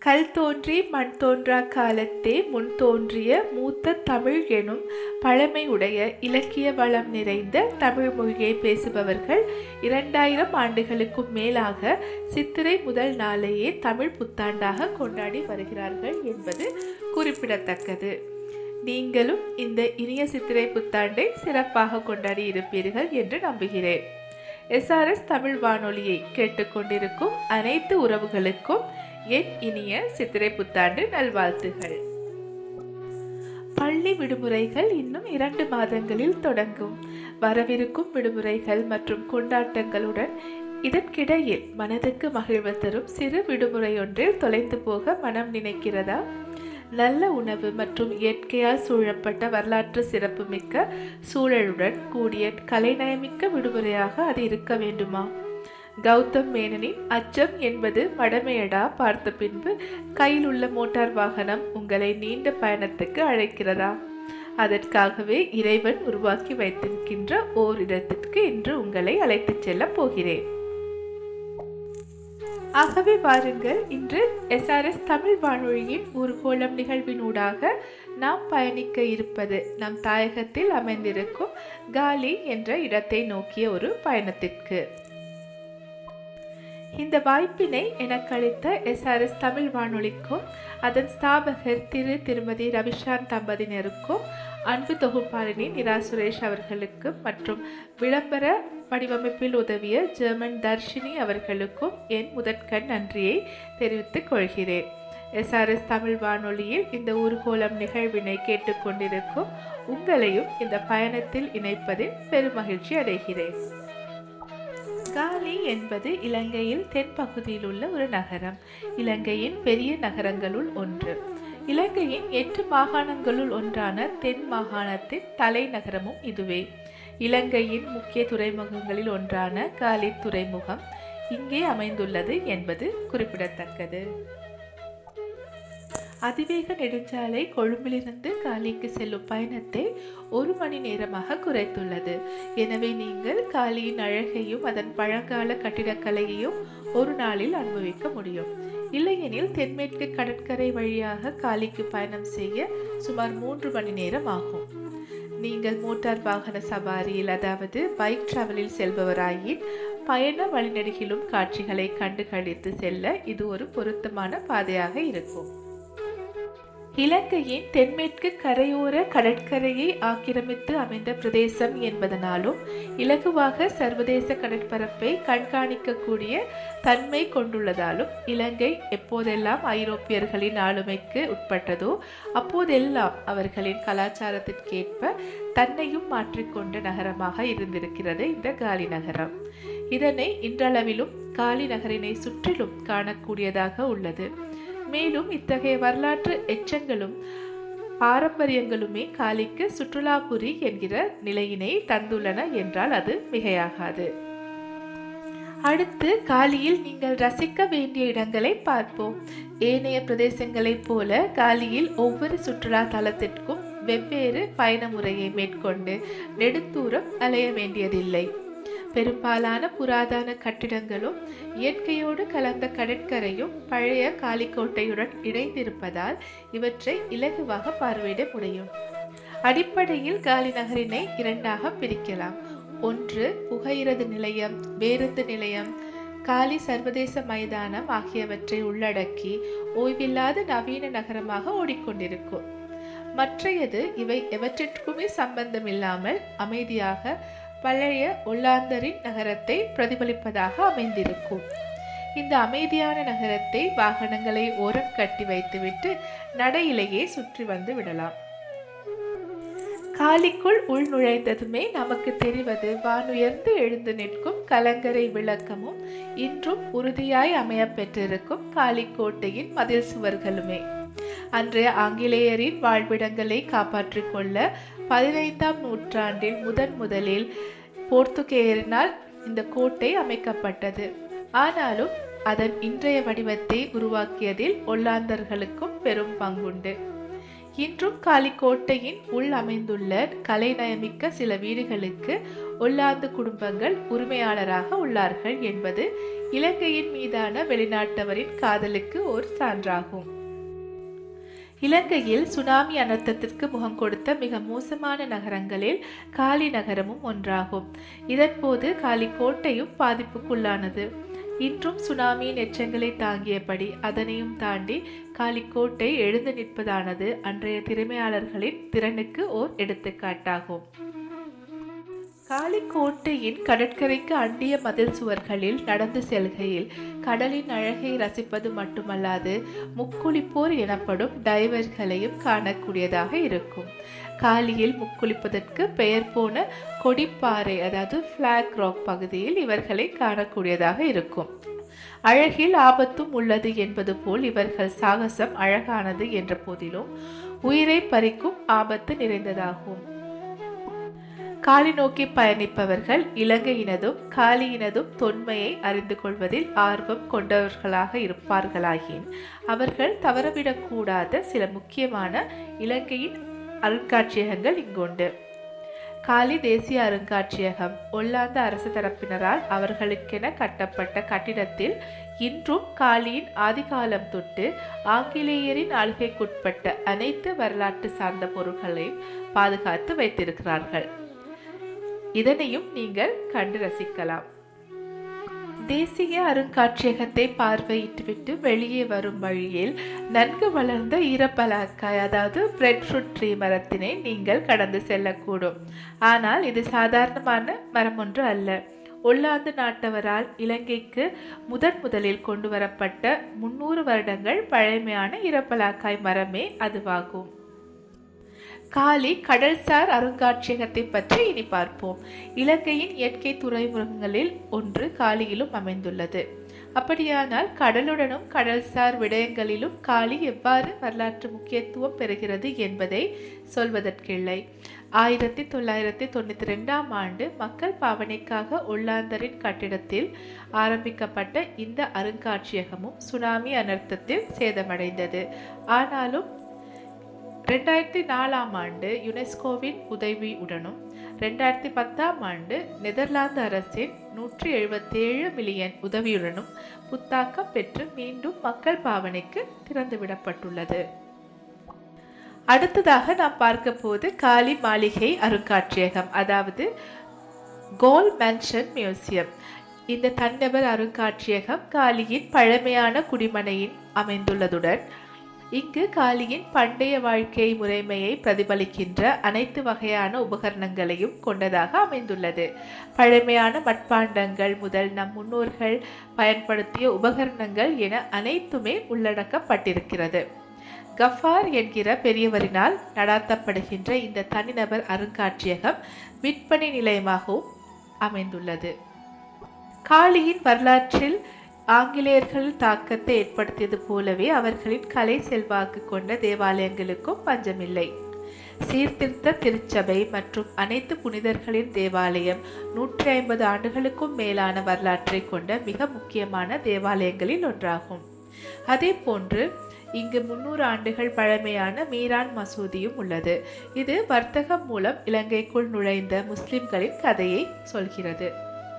கல் தோன்றி மண் தோன்றா காலத்தே முன் தோன்றிய மூத்த தமிழ் எனும் பழமையுடைய இலக்கிய வளம் நிறைந்த தமிழ் மொழியை பேசுபவர்கள் இரண்டாயிரம் ஆண்டுகளுக்கும் மேலாக சித்திரை முதல் நாளையே தமிழ் புத்தாண்டாக கொண்டாடி வருகிறார்கள் என்பது குறிப்பிடத்தக்கது நீங்களும் இந்த இனிய சித்திரை புத்தாண்டை சிறப்பாக கொண்டாடி இருப்பீர்கள் என்று நம்புகிறேன் எஸ்ஆர்எஸ் தமிழ் வானொலியை கேட்டுக்கொண்டிருக்கும் அனைத்து உறவுகளுக்கும் என் இனிய சித்திரை புத்தாண்டு நல்வாழ்த்துகள் பள்ளி விடுமுறைகள் இன்னும் இரண்டு மாதங்களில் தொடங்கும் வரவிருக்கும் விடுமுறைகள் மற்றும் கொண்டாட்டங்களுடன் இதற்கிடையில் மனதுக்கு மகிழ்வு தரும் சிறு விடுமுறை ஒன்றில் தொலைந்து போக மனம் நினைக்கிறதா நல்ல உணவு மற்றும் இயற்கையால் சூழப்பட்ட வரலாற்று சிறப்புமிக்க சூழலுடன் கூடிய கலைநயமிக்க விடுமுறையாக அது இருக்க வேண்டுமா கௌதம் மேனனின் அச்சம் என்பது மடமையடா பார்த்த பின்பு கையில் உள்ள மோட்டார் வாகனம் உங்களை நீண்ட பயணத்துக்கு அழைக்கிறதா அதற்காகவே இறைவன் உருவாக்கி வைத்திருக்கின்ற ஓர் இடத்திற்கு இன்று உங்களை அழைத்துச் செல்லப் போகிறேன் ஆகவே வாருங்கள் இன்று எஸ்ஆர்எஸ் தமிழ் வானொலியின் ஊர்கோளம் நிகழ்வினூடாக நாம் பயணிக்க இருப்பது நம் தாயகத்தில் அமைந்திருக்கும் காலி என்ற இடத்தை நோக்கிய ஒரு பயணத்திற்கு இந்த வாய்ப்பினை எனக்கு அளித்த எஸ்ஆர்எஸ் தமிழ் வானொலிக்கும் அதன் ஸ்தாபகர் திரு திருமதி ரவிஷாந்த் தம்பதியினருக்கும் அன்பு தொகுப்பாளினி நிரா சுரேஷ் அவர்களுக்கும் மற்றும் விளம்பர வடிவமைப்பில் உதவிய ஜெர்மன் தர்ஷினி அவர்களுக்கும் என் முதற்கண் நன்றியை தெரிவித்துக் கொள்கிறேன் எஸ்ஆர்எஸ் தமிழ் வானொலியில் இந்த ஊர்கோலம் நிகழ்வினை கேட்டுக்கொண்டிருக்கும் உங்களையும் இந்த பயணத்தில் இணைப்பதில் பெருமகிழ்ச்சி அடைகிறேன் காலி என்பது இலங்கையில் தென்பகுதியில் உள்ள ஒரு நகரம் இலங்கையின் பெரிய நகரங்களுள் ஒன்று இலங்கையின் எட்டு மாகாணங்களுள் ஒன்றான தென் மாகாணத்தின் தலைநகரமும் இதுவே இலங்கையின் முக்கிய துறைமுகங்களில் ஒன்றான காலி துறைமுகம் இங்கே அமைந்துள்ளது என்பது குறிப்பிடத்தக்கது அதிவேக நெடுஞ்சாலை கொழும்பிலிருந்து காலிக்கு செல்லும் பயணத்தை ஒரு மணி நேரமாக குறைத்துள்ளது எனவே நீங்கள் காலியின் அழகையும் அதன் பழங்கால கட்டிடக்கலையையும் ஒரு நாளில் அனுபவிக்க முடியும் இல்லையெனில் தென்மேற்கு கடற்கரை வழியாக காலிக்கு பயணம் செய்ய சுமார் மூன்று மணி நேரம் ஆகும் நீங்கள் மோட்டார் வாகன சவாரியில் அதாவது பைக் டிராவலில் செல்பவராயின் பயண வழிநெடுகிலும் காட்சிகளை கண்டு கழித்து செல்ல இது ஒரு பொருத்தமான பாதையாக இருக்கும் இலங்கையின் தென்மேற்கு கரையோர கடற்கரையை ஆக்கிரமித்து அமைந்த பிரதேசம் என்பதனாலும் இலகுவாக சர்வதேச கடற்பரப்பை கண்காணிக்கக்கூடிய தன்மை கொண்டுள்ளதாலும் இலங்கை எப்போதெல்லாம் ஐரோப்பியர்களின் ஆளுமைக்கு உட்பட்டதோ அப்போதெல்லாம் அவர்களின் கலாச்சாரத்திற்கேற்ப தன்னையும் மாற்றிக்கொண்ட நகரமாக இருந்திருக்கிறது இந்த காலி நகரம் இதனை இன்றளவிலும் காலி நகரினை சுற்றிலும் காணக்கூடியதாக உள்ளது மேலும் இத்தகைய வரலாற்று எச்சங்களும் பாரம்பரியங்களுமே காலிக்கு சுற்றுலாபுரி என்கிற நிலையினை தந்துள்ளன என்றால் அது மிகையாகாது அடுத்து காலியில் நீங்கள் ரசிக்க வேண்டிய இடங்களை பார்ப்போம் ஏனைய பிரதேசங்களைப் போல காலியில் ஒவ்வொரு சுற்றுலா தலத்திற்கும் வெவ்வேறு பயண முறையை மேற்கொண்டு நெடுந்தூரம் அலைய வேண்டியதில்லை பெரும்பாலான புராதன கட்டிடங்களும் இயற்கையோடு கலந்த கடற்கரையும் பழைய காலிக்கோட்டையுடன் இணைந்திருப்பதால் இவற்றை இலகுவாக பார்வையிட முடியும் அடிப்படையில் காலி நகரினை இரண்டாக பிரிக்கலாம் ஒன்று புகையிரது நிலையம் பேருந்து நிலையம் காலி சர்வதேச மைதானம் ஆகியவற்றை உள்ளடக்கி ஓய்வில்லாத நவீன நகரமாக ஓடிக்கொண்டிருக்கும் மற்றையது இவை எவற்றிற்குமே சம்பந்தமில்லாமல் அமைதியாக பழைய ஒல்லாந்தரின் நகரத்தை பிரதிபலிப்பதாக அமைந்திருக்கும் இந்த அமைதியான நகரத்தை வாகனங்களை ஓரம் கட்டி வைத்துவிட்டு நடையிலேயே சுற்றி வந்து விடலாம் காலிக்குள் உள் நுழைந்ததுமே நமக்கு தெரிவது வானுயர்ந்து எழுந்து நிற்கும் கலங்கரை விளக்கமும் இன்றும் உறுதியாய் அமைய பெற்றிருக்கும் காலிக்கோட்டையின் மதில் சுவர்களுமே அன்றைய ஆங்கிலேயரின் வாழ்விடங்களை காப்பாற்றிக் கொள்ள பதினைந்தாம் நூற்றாண்டில் முதன் முதலில் போர்த்துகேயரினால் இந்த கோட்டை அமைக்கப்பட்டது ஆனாலும் அதன் இன்றைய வடிவத்தை உருவாக்கியதில் ஒல்லாந்தர்களுக்கும் பெரும் பங்குண்டு இன்றும் காலிக்கோட்டையின் உள் அமைந்துள்ள கலைநயமிக்க சில வீடுகளுக்கு ஒல்லாந்து குடும்பங்கள் உரிமையாளராக உள்ளார்கள் என்பது இலங்கையின் மீதான வெளிநாட்டவரின் காதலுக்கு ஒரு சான்றாகும் இலங்கையில் சுனாமி அனர்த்தத்திற்கு முகம் கொடுத்த மிக மோசமான நகரங்களில் காலி நகரமும் ஒன்றாகும் இதன்போது காலி கோட்டையும் பாதிப்புக்குள்ளானது இன்றும் சுனாமியின் எச்சங்களை தாங்கியபடி அதனையும் தாண்டி காலிக்கோட்டை எழுந்து நிற்பதானது அன்றைய திறமையாளர்களின் திறனுக்கு ஓர் எடுத்துக்காட்டாகும் காலிக்கோட்டையின் கடற்கரைக்கு அண்டிய மதில் சுவர்களில் நடந்து செல்கையில் கடலின் அழகை ரசிப்பது மட்டுமல்லாது முக்குளிப்போர் எனப்படும் டைவர்களையும் காணக்கூடியதாக இருக்கும் காலியில் முக்குளிப்பதற்கு பெயர் போன கொடிப்பாறை அதாவது ஃபிளாக் ராக் பகுதியில் இவர்களை காணக்கூடியதாக இருக்கும் அழகில் ஆபத்தும் உள்ளது என்பது போல் இவர்கள் சாகசம் அழகானது என்ற போதிலும் உயிரை பறிக்கும் ஆபத்து நிறைந்ததாகும் காலி நோக்கி பயணிப்பவர்கள் இலங்கையினதும் காலியினதும் தொன்மையை அறிந்து கொள்வதில் ஆர்வம் கொண்டவர்களாக இருப்பார்களாயின் அவர்கள் தவறவிடக்கூடாத சில முக்கியமான இலங்கையின் அருங்காட்சியகங்கள் இங்குண்டு காலி தேசிய அருங்காட்சியகம் ஒல்லாந்த அரசு தரப்பினரால் அவர்களுக்கென கட்டப்பட்ட கட்டிடத்தில் இன்றும் காலியின் ஆதிகாலம் தொட்டு ஆங்கிலேயரின் ஆளுகைக்குட்பட்ட அனைத்து வரலாற்று சார்ந்த பொருட்களையும் பாதுகாத்து வைத்திருக்கிறார்கள் இதனையும் நீங்கள் கண்டு ரசிக்கலாம் தேசிய அருங்காட்சியகத்தை பார்வையிட்டுவிட்டு வெளியே வரும் வழியில் நன்கு வளர்ந்த ஈரப்பலாக்காய் அதாவது பிரெட் ஃப்ரூட் ட்ரீ மரத்தினை நீங்கள் கடந்து செல்லக்கூடும் ஆனால் இது சாதாரணமான மரம் ஒன்று அல்ல ஒல்லாந்து நாட்டவரால் இலங்கைக்கு முதன் முதலில் கொண்டு வரப்பட்ட முன்னூறு வருடங்கள் பழமையான ஈரப்பலாக்காய் மரமே அதுவாகும் காலி கடல்சார் அருங்காட்சியகத்தை பற்றி இனி பார்ப்போம் இலங்கையின் இயற்கை துறைமுகங்களில் ஒன்று காலியிலும் அமைந்துள்ளது அப்படியானால் கடலுடனும் கடல்சார் விடயங்களிலும் காலி எவ்வாறு வரலாற்று முக்கியத்துவம் பெறுகிறது என்பதை சொல்வதற்கில்லை ஆயிரத்தி தொள்ளாயிரத்தி தொண்ணூற்றி ரெண்டாம் ஆண்டு மக்கள் பாவனைக்காக ஒல்லாந்தரின் கட்டிடத்தில் ஆரம்பிக்கப்பட்ட இந்த அருங்காட்சியகமும் சுனாமி அனர்த்தத்தில் சேதமடைந்தது ஆனாலும் ரெண்டாயிரத்தி நாலாம் ஆண்டு யுனெஸ்கோவின் உதவியுடனும் ரெண்டாயிரத்தி பத்தாம் ஆண்டு நெதர்லாந்து அரசின் நூற்றி எழுபத்தேழு மில்லியன் உதவியுடனும் புத்தாக்கம் பெற்று மீண்டும் மக்கள் பாவனைக்கு திறந்துவிடப்பட்டுள்ளது அடுத்ததாக நாம் பார்க்க போது காலி மாளிகை அருங்காட்சியகம் அதாவது கோல் மென்ஷன் மியூசியம் இந்த தன்னபர் அருங்காட்சியகம் காலியின் பழமையான குடிமனையின் அமைந்துள்ளதுடன் இங்கு காலியின் பண்டைய வாழ்க்கை முறைமையை பிரதிபலிக்கின்ற அனைத்து வகையான உபகரணங்களையும் கொண்டதாக அமைந்துள்ளது பழமையான மட்பாண்டங்கள் முதல் நம் முன்னோர்கள் பயன்படுத்திய உபகரணங்கள் என அனைத்துமே உள்ளடக்கப்பட்டிருக்கிறது கஃபார் என்கிற பெரியவரினால் நடாத்தப்படுகின்ற இந்த தனிநபர் அருங்காட்சியகம் விற்பனை நிலையமாகவும் அமைந்துள்ளது காளியின் வரலாற்றில் ஆங்கிலேயர்கள் தாக்கத்தை ஏற்படுத்தியது போலவே அவர்களின் கலை செல்வாக்கு கொண்ட தேவாலயங்களுக்கும் பஞ்சமில்லை சீர்திருத்த திருச்சபை மற்றும் அனைத்து புனிதர்களின் தேவாலயம் நூற்றி ஐம்பது ஆண்டுகளுக்கும் மேலான வரலாற்றை கொண்ட மிக முக்கியமான தேவாலயங்களில் ஒன்றாகும் அதே போன்று இங்கு முன்னூறு ஆண்டுகள் பழமையான மீரான் மசூதியும் உள்ளது இது வர்த்தகம் மூலம் இலங்கைக்குள் நுழைந்த முஸ்லிம்களின் கதையை சொல்கிறது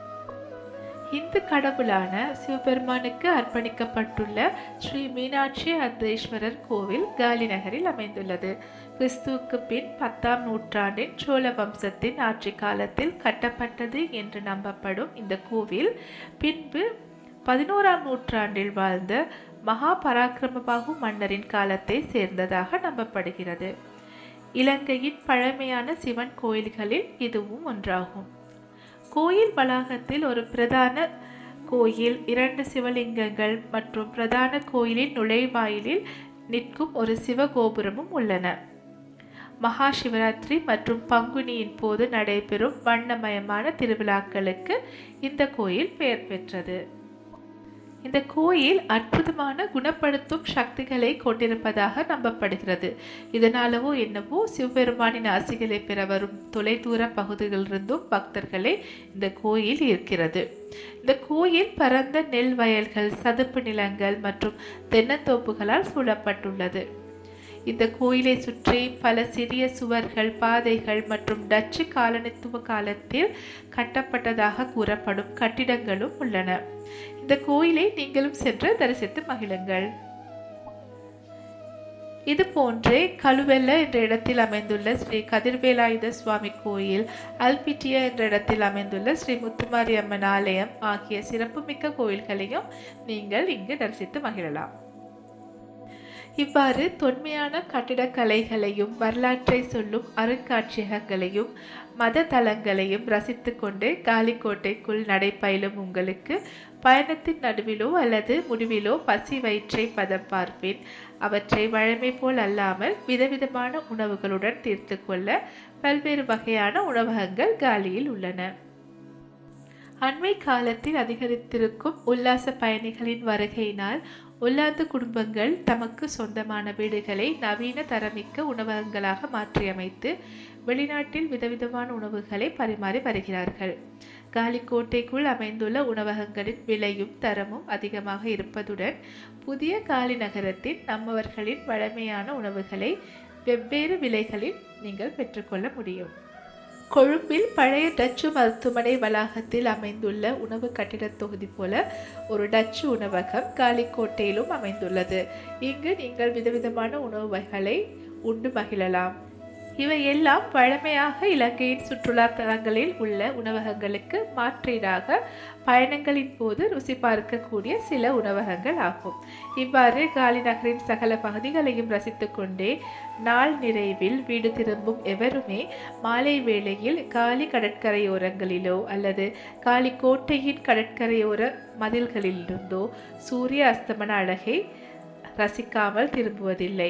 இந்து கடவுளான சிவபெருமானுக்கு அர்ப்பணிக்கப்பட்டுள்ள ஸ்ரீ மீனாட்சி அர்த்தேஸ்வரர் கோவில் காலி நகரில் அமைந்துள்ளது கிறிஸ்துவுக்கு பின் பத்தாம் நூற்றாண்டின் சோழ வம்சத்தின் ஆட்சி காலத்தில் கட்டப்பட்டது என்று நம்பப்படும் இந்த கோவில் பின்பு பதினோராம் நூற்றாண்டில் வாழ்ந்த மகா பராக்கிரமபாகு மன்னரின் காலத்தை சேர்ந்ததாக நம்பப்படுகிறது இலங்கையின் பழமையான சிவன் கோயில்களில் இதுவும் ஒன்றாகும் கோயில் வளாகத்தில் ஒரு பிரதான கோயில் இரண்டு சிவலிங்கங்கள் மற்றும் பிரதான கோயிலின் நுழைவாயிலில் நிற்கும் ஒரு சிவகோபுரமும் உள்ளன மகா சிவராத்திரி மற்றும் பங்குனியின் போது நடைபெறும் வண்ணமயமான திருவிழாக்களுக்கு இந்த கோயில் பெயர் பெற்றது இந்த கோயில் அற்புதமான குணப்படுத்தும் சக்திகளை கொண்டிருப்பதாக நம்பப்படுகிறது இதனாலவோ என்னவோ சிவபெருமானின் ஆசிகளை பெற வரும் தொலைதூர பகுதிகளிலிருந்தும் பக்தர்களே இந்த கோயில் இருக்கிறது இந்த கோயில் பரந்த நெல் வயல்கள் சதுப்பு நிலங்கள் மற்றும் தென்னந்தோப்புகளால் சூழப்பட்டுள்ளது இந்த கோயிலை சுற்றி பல சிறிய சுவர்கள் பாதைகள் மற்றும் டச்சு காலனித்துவ காலத்தில் கட்டப்பட்டதாக கூறப்படும் கட்டிடங்களும் உள்ளன இந்த கோயிலை நீங்களும் சென்று தரிசித்து மகிழுங்கள் இது போன்றே கழுவெல்ல என்ற இடத்தில் அமைந்துள்ள ஸ்ரீ கதிர்வேலாயுத சுவாமி கோயில் அல்பிட்டியா என்ற இடத்தில் அமைந்துள்ள ஸ்ரீ முத்துமாரி அம்மன் ஆலயம் ஆகிய சிறப்புமிக்க கோயில்களையும் நீங்கள் இங்கு தரிசித்து மகிழலாம் இவ்வாறு தொன்மையான கட்டிடக்கலைகளையும் வரலாற்றை சொல்லும் அருங்காட்சியகங்களையும் மத தலங்களையும் ரசித்து கொண்டு காலிக்கோட்டைக்குள் நடைபயிலும் உங்களுக்கு பயணத்தின் நடுவிலோ அல்லது முடிவிலோ பசி வயிற்றை பதம் பார்ப்பேன் அவற்றை வழமை போல் அல்லாமல் விதவிதமான உணவுகளுடன் தீர்த்து கொள்ள பல்வேறு வகையான உணவகங்கள் காலியில் உள்ளன அண்மை காலத்தில் அதிகரித்திருக்கும் உல்லாச பயணிகளின் வருகையினால் உல்லாந்து குடும்பங்கள் தமக்கு சொந்தமான வீடுகளை நவீன தரமிக்க உணவகங்களாக மாற்றியமைத்து வெளிநாட்டில் விதவிதமான உணவுகளை பரிமாறி வருகிறார்கள் காலிக்கோட்டைக்குள் அமைந்துள்ள உணவகங்களின் விலையும் தரமும் அதிகமாக இருப்பதுடன் புதிய காலி நகரத்தின் நம்மவர்களின் வழமையான உணவுகளை வெவ்வேறு விலைகளில் நீங்கள் பெற்றுக்கொள்ள முடியும் கொழும்பில் பழைய டச்சு மருத்துவமனை வளாகத்தில் அமைந்துள்ள உணவு கட்டிடத் தொகுதி போல ஒரு டச்சு உணவகம் காலிக்கோட்டையிலும் அமைந்துள்ளது இங்கு நீங்கள் விதவிதமான உணவு வகைகளை உண்டு மகிழலாம் இவை எல்லாம் பழமையாக இலங்கையின் சுற்றுலா தலங்களில் உள்ள உணவகங்களுக்கு மாற்றீடாக பயணங்களின் போது ருசி பார்க்கக்கூடிய சில உணவகங்கள் ஆகும் இவ்வாறு காலி நகரின் சகல பகுதிகளையும் ரசித்து கொண்டே நாள் நிறைவில் வீடு திரும்பும் எவருமே மாலை வேளையில் காலி கடற்கரையோரங்களிலோ அல்லது காலி கோட்டையின் கடற்கரையோர மதில்களிலிருந்தோ சூரிய அஸ்தமன அழகை ரசிக்காமல் திரும்புவதில்லை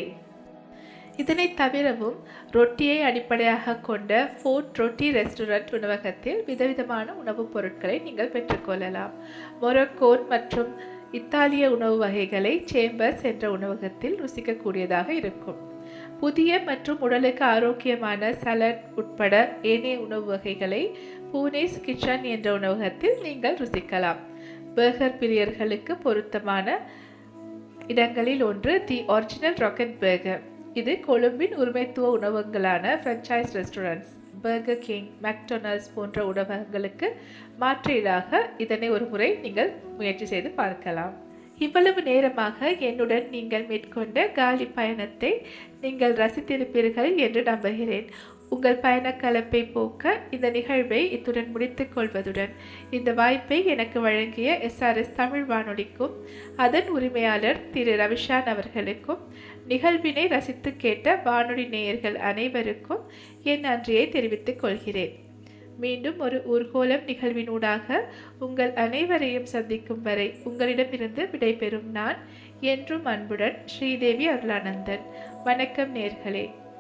இதனை தவிரவும் ரொட்டியை அடிப்படையாக கொண்ட ஃபோர்ட் ரொட்டி ரெஸ்டாரண்ட் உணவகத்தில் விதவிதமான உணவுப் பொருட்களை நீங்கள் பெற்றுக்கொள்ளலாம் மொரக்கோன் மற்றும் இத்தாலிய உணவு வகைகளை சேம்பர்ஸ் என்ற உணவகத்தில் ருசிக்கக்கூடியதாக இருக்கும் புதிய மற்றும் உடலுக்கு ஆரோக்கியமான சலட் உட்பட ஏனைய உணவு வகைகளை பூனேஸ் கிச்சன் என்ற உணவகத்தில் நீங்கள் ருசிக்கலாம் பர்கர் பிரியர்களுக்கு பொருத்தமான இடங்களில் ஒன்று தி ஒரிஜினல் ராக்கெட் பர்கர் இது கொழும்பின் உரிமைத்துவ உணவகங்களான franchise restaurants Burger King McDonald's போன்ற உணவகங்களுக்கு மாற்றீடாக இதனை ஒரு முறை நீங்கள் முயற்சி செய்து பார்க்கலாம் இவ்வளவு நேரமாக என்னுடன் நீங்கள் மேற்கொண்ட காலி பயணத்தை நீங்கள் ரசித்திருப்பீர்கள் என்று நம்புகிறேன் உங்கள் பயணக் கலப்பை போக்க இந்த நிகழ்வை இத்துடன் முடித்துக் கொள்வதுடன் இந்த வாய்ப்பை எனக்கு வழங்கிய எஸ்ஆர்எஸ் தமிழ் வானொலிக்கும் அதன் உரிமையாளர் திரு ரவிஷான் அவர்களுக்கும் நிகழ்வினை ரசித்து கேட்ட வானொலி நேயர்கள் அனைவருக்கும் என் நன்றியை தெரிவித்துக் கொள்கிறேன் மீண்டும் ஒரு ஊர்கோலம் நிகழ்வினூடாக உங்கள் அனைவரையும் சந்திக்கும் வரை உங்களிடமிருந்து விடைபெறும் நான் என்றும் அன்புடன் ஸ்ரீதேவி அருளானந்தன் வணக்கம் நேர்களே